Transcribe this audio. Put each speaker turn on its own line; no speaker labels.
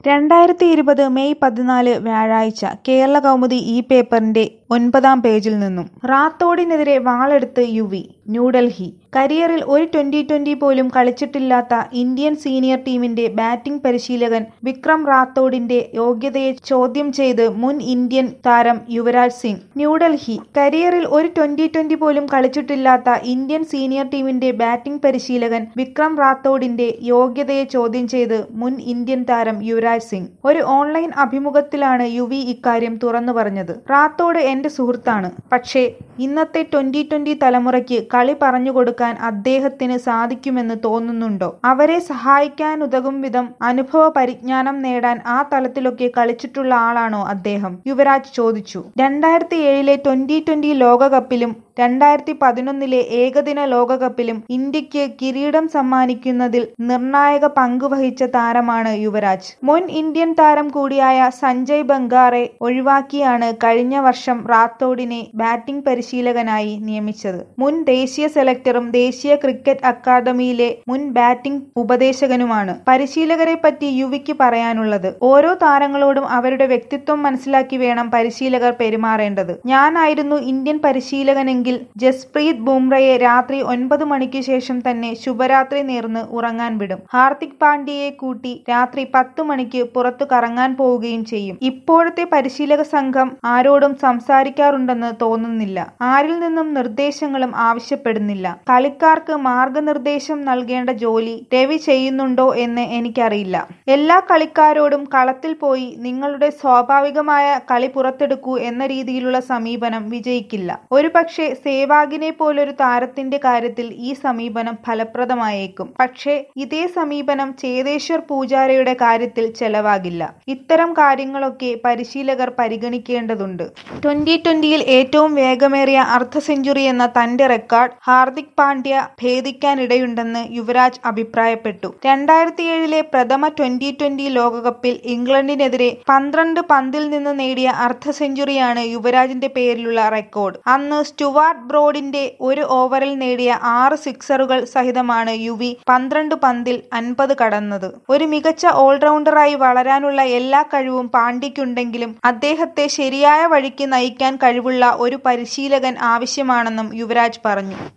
രണ്ടായിരത്തി ഇരുപത് മെയ് പതിനാല് വ്യാഴാഴ്ച കേരളകൗമുദി ഈ പേപ്പറിന്റെ ഒൻപതാം പേജിൽ നിന്നും റാത്തോഡിനെതിരെ വാളെടുത്ത് യുവി ന്യൂഡൽഹി കരിയറിൽ ഒരു ട്വന്റി ട്വന്റി പോലും കളിച്ചിട്ടില്ലാത്ത ഇന്ത്യൻ സീനിയർ ടീമിന്റെ ബാറ്റിംഗ് പരിശീലകൻ വിക്രം റാത്തോഡിന്റെ യോഗ്യതയെ ചോദ്യം ചെയ്ത് മുൻ ഇന്ത്യൻ താരം യുവരാജ് സിംഗ് ന്യൂഡൽഹി കരിയറിൽ ഒരു ട്വന്റി ട്വന്റി പോലും കളിച്ചിട്ടില്ലാത്ത ഇന്ത്യൻ സീനിയർ ടീമിന്റെ ബാറ്റിംഗ് പരിശീലകൻ വിക്രം റാത്തോഡിന്റെ യോഗ്യതയെ ചോദ്യം ചെയ്ത് മുൻ ഇന്ത്യൻ താരം യുവരാജ് സിംഗ് ഒരു ഓൺലൈൻ അഭിമുഖത്തിലാണ് യുവി ഇക്കാര്യം തുറന്നു പറഞ്ഞത് റാത്തോഡ് എന്റെ സുഹൃത്താണ് പക്ഷേ ഇന്നത്തെ ട്വന്റി ട്വന്റി തലമുറയ്ക്ക് കളി പറഞ്ഞു കൊടുക്കാൻ അദ്ദേഹത്തിന് സാധിക്കുമെന്ന് തോന്നുന്നുണ്ടോ അവരെ സഹായിക്കാനുതകും വിധം അനുഭവ പരിജ്ഞാനം നേടാൻ ആ തലത്തിലൊക്കെ കളിച്ചിട്ടുള്ള ആളാണോ അദ്ദേഹം യുവരാജ് ചോദിച്ചു രണ്ടായിരത്തി ഏഴിലെ ട്വന്റി ട്വന്റി ലോകകപ്പിലും രണ്ടായിരത്തി പതിനൊന്നിലെ ഏകദിന ലോകകപ്പിലും ഇന്ത്യക്ക് കിരീടം സമ്മാനിക്കുന്നതിൽ നിർണായക പങ്കുവഹിച്ച താരമാണ് യുവരാജ് മുൻ ഇന്ത്യൻ താരം കൂടിയായ സഞ്ജയ് ബംഗാറെ ഒഴിവാക്കിയാണ് കഴിഞ്ഞ വർഷം റാത്തോഡിനെ ബാറ്റിംഗ് പരിശീലകനായി നിയമിച്ചത് മുൻ ദേശീയ സെലക്ടറും ദേശീയ ക്രിക്കറ്റ് അക്കാദമിയിലെ മുൻ ബാറ്റിംഗ് ഉപദേശകനുമാണ് പരിശീലകരെ പറ്റി യുവിക്ക് പറയാനുള്ളത് ഓരോ താരങ്ങളോടും അവരുടെ വ്യക്തിത്വം മനസ്സിലാക്കി വേണം പരിശീലകർ പെരുമാറേണ്ടത് ഞാനായിരുന്നു ഇന്ത്യൻ പരിശീലകനെങ്കിൽ ജസ്പ്രീത് ബുംറയെ രാത്രി ഒൻപത് മണിക്ക് ശേഷം തന്നെ ശുഭരാത്രി നേർന്ന് ഉറങ്ങാൻ വിടും ഹാർദിക് പാണ്ഡ്യയെ കൂട്ടി രാത്രി പത്ത് മണിക്ക് പുറത്തു കറങ്ങാൻ പോവുകയും ചെയ്യും ഇപ്പോഴത്തെ പരിശീലക സംഘം ആരോടും സംസാരിക്കാറുണ്ടെന്ന് തോന്നുന്നില്ല ആരിൽ നിന്നും നിർദ്ദേശങ്ങളും ആവശ്യപ്പെടുന്നില്ല കളിക്കാർക്ക് മാർഗനിർദ്ദേശം നൽകേണ്ട ജോലി രവി ചെയ്യുന്നുണ്ടോ എന്ന് എനിക്കറിയില്ല എല്ലാ കളിക്കാരോടും കളത്തിൽ പോയി നിങ്ങളുടെ സ്വാഭാവികമായ കളി പുറത്തെടുക്കൂ എന്ന രീതിയിലുള്ള സമീപനം വിജയിക്കില്ല ഒരുപക്ഷെ സേവാഗിനെ പോലൊരു താരത്തിന്റെ കാര്യത്തിൽ ഈ സമീപനം ഫലപ്രദമായേക്കും പക്ഷേ ഇതേ സമീപനം ചേതേശ്വർ പൂജാരയുടെ കാര്യത്തിൽ ചെലവാകില്ല ഇത്തരം കാര്യങ്ങളൊക്കെ പരിശീലകർ പരിഗണിക്കേണ്ടതുണ്ട് ട്വന്റി ട്വന്റിയിൽ ഏറ്റവും വേഗമേറിയ അർദ്ധ സെഞ്ചുറി എന്ന തന്റെ റെക്കോർഡ് ഹാർദിക് പാണ്ഡ്യ ഭേദിക്കാനിടയുണ്ടെന്ന് യുവരാജ് അഭിപ്രായപ്പെട്ടു രണ്ടായിരത്തിയേഴിലെ പ്രഥമ ട്വന്റി ട്വന്റി ലോകകപ്പിൽ ഇംഗ്ലണ്ടിനെതിരെ പന്ത്രണ്ട് പന്തിൽ നിന്ന് നേടിയ അർദ്ധ സെഞ്ചുറിയാണ് യുവരാജിന്റെ പേരിലുള്ള റെക്കോർഡ് അന്ന് സ്റ്റുവാർട്ട് ബ്രോഡിന്റെ ഒരു ഓവറിൽ നേടിയ ആറ് സിക്സറുകൾ സഹിതമാണ് യുവി പന്ത്രണ്ട് പന്തിൽ അൻപത് കടന്നത് ഒരു മികച്ച ഓൾറൗണ്ടറായി വളരാനുള്ള എല്ലാ കഴിവും പാണ്ഡ്യയ്ക്കുണ്ടെങ്കിലും അദ്ദേഹത്തെ ശരിയായ വഴിക്ക് നയിക്കാൻ കഴിവുള്ള ഒരു പരിശീലകൻ ആവശ്യമാണെന്നും യുവരാജ് പറഞ്ഞു